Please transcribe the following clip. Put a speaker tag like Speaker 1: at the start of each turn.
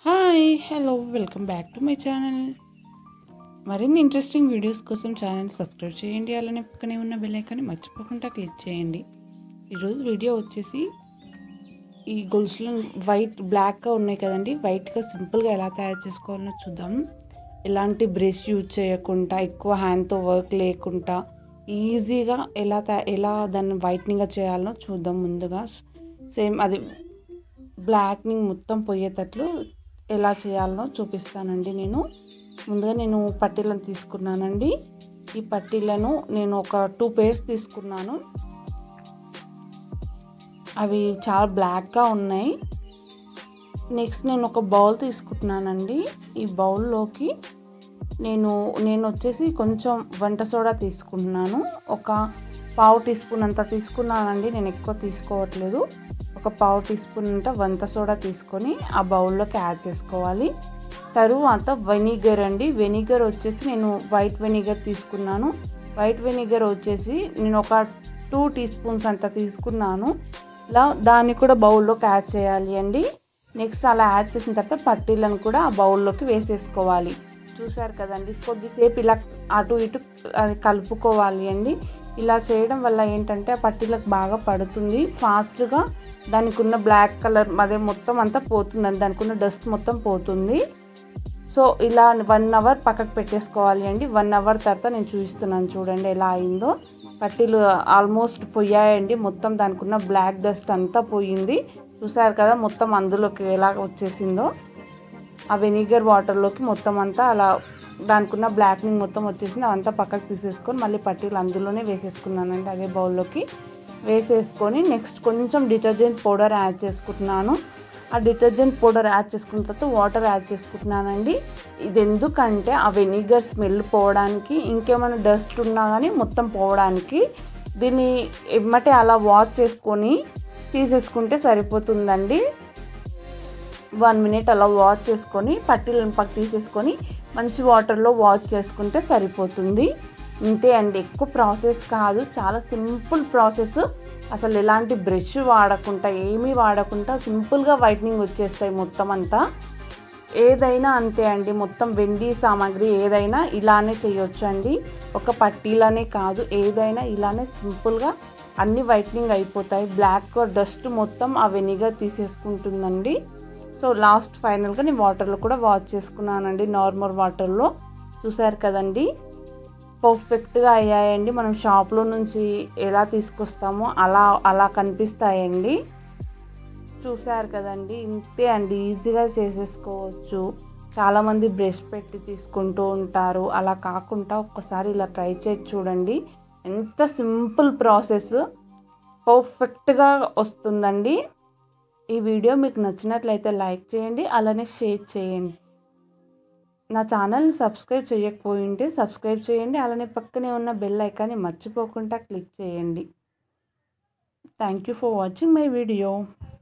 Speaker 1: hi hello welcome back to my channel మరిన్ని interesting videos కోసం channel subscribe చేయండి అలానే పక్కనే ఉన్న బెల్ ఐకాన్ని మర్చిపోకుండా క్లిక్ చేయండి ఈరోజు వీడియో వచ్చేసి ఈ గొలుసులు వైట్ బ్లాక్గా ఉన్నాయి కదండి వైట్గా సింపుల్గా ఎలా తయారు చేసుకోవాలో చూద్దాం ఎలాంటి బ్రష్ యూజ్ చేయకుండా ఎక్కువ హ్యాండ్తో వర్క్ లేకుండా ఈజీగా ఎలా తయా ఎలా దాన్ని వైట్నింగ్గా చేయాలో చూద్దాం ముందుగా సేమ్ అది బ్లాక్నింగ్ మొత్తం పోయేటట్లు ఎలా చేయాలో చూపిస్తానండి నేను ముందుగా నేను పట్టీలను తీసుకున్నానండి ఈ పట్టీలను నేను ఒక టూ పేర్స్ తీసుకున్నాను అవి చాలా బ్లాక్గా ఉన్నాయి నెక్స్ట్ నేను ఒక బౌల్ తీసుకుంటున్నానండి ఈ బౌల్లోకి నేను నేను వచ్చేసి కొంచెం వంట సోడా తీసుకుంటున్నాను ఒక పావు టీ స్పూన్ అంత తీసుకున్నానండి నేను ఎక్కువ తీసుకోవట్లేదు ఒక పావు టీ స్పూన్ అంత వంట సోడా తీసుకొని ఆ బౌల్లోకి యాడ్ చేసుకోవాలి తరువాత వెనిగర్ అండి వెనిగర్ వచ్చేసి నేను వైట్ వెనిగర్ తీసుకున్నాను వైట్ వెనిగర్ వచ్చేసి నేను ఒక టూ టీ స్పూన్స్ అంత తీసుకున్నాను ఇలా దాన్ని కూడా బౌల్లోకి యాడ్ చేయాలి అండి నెక్స్ట్ అలా యాడ్ చేసిన తర్వాత పట్టీలను కూడా ఆ బౌల్లోకి వేసేసుకోవాలి చూసారు కదండి కొద్దిసేపు ఇలా అటు ఇటు అది కలుపుకోవాలి అండి ఇలా చేయడం వల్ల ఏంటంటే ఆ పట్టీలకు బాగా పడుతుంది ఫాస్ట్గా దానికి ఉన్న బ్లాక్ కలర్ అదే మొత్తం అంతా పోతుందండి దానికి ఉన్న డస్ట్ మొత్తం పోతుంది సో ఇలా వన్ అవర్ పక్కకు పెట్టేసుకోవాలి అండి వన్ అవర్ తర్వాత నేను చూపిస్తున్నాను చూడండి ఎలా అయిందో పట్టీలు ఆల్మోస్ట్ పోయాయండి మొత్తం దానికి ఉన్న బ్లాక్ డస్ట్ అంతా పోయింది చూసారు కదా మొత్తం అందులోకి ఎలా వచ్చేసిందో ఆ వెనిగర్ వాటర్లోకి మొత్తం అంతా అలా దానికి ఉన్న బ్లాక్నింగ్ మొత్తం వచ్చేసింది అదంతా పక్కకు తీసేసుకొని మళ్ళీ పట్టీలు అందులోనే వేసేసుకున్నానండి అదే బౌల్లోకి వేసేసుకొని నెక్స్ట్ కొంచెం డిటర్జెంట్ పౌడర్ యాడ్ చేసుకుంటున్నాను ఆ డిటర్జెంట్ పౌడర్ యాడ్ చేసుకున్న తర్వాత వాటర్ యాడ్ చేసుకుంటున్నానండి ఇది ఎందుకంటే ఆ వెనిగర్ స్మెల్ పోవడానికి ఇంకేమైనా డస్ట్ ఉన్నా కానీ మొత్తం పోవడానికి దీన్ని ఎమ్మటే అలా వాష్ చేసుకొని తీసేసుకుంటే సరిపోతుందండి వన్ మినిట్ అలా వాష్ చేసుకొని పట్టీలను పక్క తీసేసుకొని మంచి వాటర్లో వాష్ చేసుకుంటే సరిపోతుంది ఇంతే అండి ఎక్కువ ప్రాసెస్ కాదు చాలా సింపుల్ ప్రాసెస్ అసలు ఎలాంటి బ్రష్ వాడకుండా ఏమీ వాడకుండా సింపుల్గా వైట్నింగ్ వచ్చేస్తాయి మొత్తం అంతా ఏదైనా అంతే అండి మొత్తం వెండి సామాగ్రి ఏదైనా ఇలానే చేయొచ్చు అండి ఒక పట్టీలనే కాదు ఏదైనా ఇలానే సింపుల్గా అన్ని వైట్నింగ్ అయిపోతాయి బ్లాక్ డస్ట్ మొత్తం ఆ వెనిగర్ తీసేసుకుంటుందండి సో లాస్ట్ ఫైనల్గా నేను వాటర్లో కూడా వాష్ చేసుకున్నానండి నార్మల్ వాటర్లో చూసారు కదండి పర్ఫెక్ట్గా అయ్యాయండి మనం షాప్లో నుంచి ఎలా తీసుకొస్తామో అలా అలా కనిపిస్తాయండి చూసారు కదండి ఇంతే అండి ఈజీగా చేసేసుకోవచ్చు చాలామంది బ్రష్ పెట్టి తీసుకుంటూ ఉంటారు అలా కాకుండా ఒక్కసారి ఇలా ట్రై చేసి చూడండి ఎంత సింపుల్ ప్రాసెస్ పర్ఫెక్ట్గా వస్తుందండి ఈ వీడియో మీకు నచ్చినట్లయితే లైక్ చేయండి అలానే షేర్ చేయండి నా ఛానల్ని సబ్స్క్రైబ్ చేయకపోయింటే సబ్స్క్రైబ్ చేయండి అలానే పక్కనే ఉన్న బెల్ ఐకాన్ని మర్చిపోకుండా క్లిక్ చేయండి thank you for watching my video